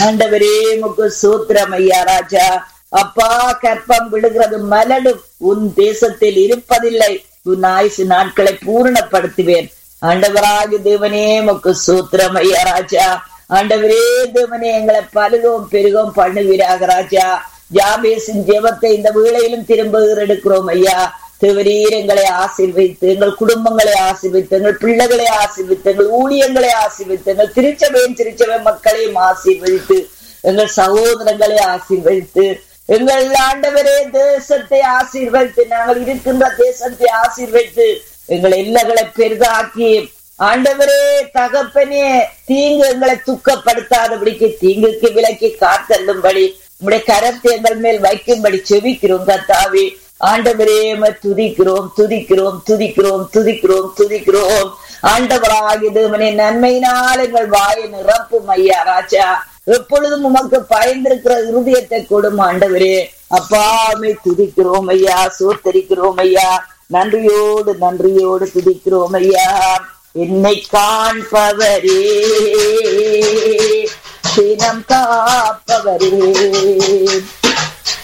ஆண்டவரே முக்கு சூத்திரம் ஐயா ராஜா அப்பா கற்பம் விடுகிறது மலடும் உன் தேசத்தில் இருப்பதில்லை உன் ஆயுசு நாட்களை பூரணப்படுத்துவேன் ஆண்டவராக தேவனே முக்கு சூத்திரம் ஐயா ராஜா ஆண்டவரே தேவனே எங்களை பலுகவும் பெருகவும் பண்ணுவீராக ராஜா ஜாபேசின் ஜெபத்தை இந்த வேளையிலும் திரும்ப எடுக்கிறோம் ஐயா தேவரீர் எங்களை ஆசீர்வைத்து எங்கள் குடும்பங்களை ஆசீர்வித்து எங்கள் பிள்ளைகளை ஆசீர்வித்து எங்கள் ஊழியங்களை ஆசீர்வித்து எங்கள் திருச்சபையின் திருச்சபை மக்களையும் ஆசீர்வதித்து எங்கள் சகோதரங்களை ஆசீர்வதித்து எங்கள் ஆண்டவரே தேசத்தை ஆசீர்வதித்து நாங்கள் இருக்கின்ற தேசத்தை ஆசீர்வதித்து எங்கள் எல்லைகளை பெரிதாக்கி ஆண்டவரே தகப்பனே தீங்கு எங்களை துக்கப்படுத்தாதபடிக்கு தீங்குக்கு விலக்கி காத்தள்ளும்படி உங்களுடைய கரத்தை எங்கள் மேல் வைக்கும்படி செவிக்கிறோம் கத்தாவே ஆண்டவரே துதிக்கிறோம் துதிக்கிறோம் துதிக்கிறோம் துதிக்கிறோம் துதிக்கிறோம் ஆண்டவராகி தேவனே நன்மையினால் எங்கள் வாயை நிரப்பும் ஐயா ராஜா எப்பொழுதும் உமக்கு பயந்திருக்கிற இருதயத்தை கொடும் ஆண்டவரே அப்பாமை துதிக்கிறோம் ஐயா சோத்தரிக்கிறோம் ஐயா நன்றியோடு நன்றியோடு துதிக்கிறோம் ஐயா என்னை காண்பவரே தினம் காப்பவரே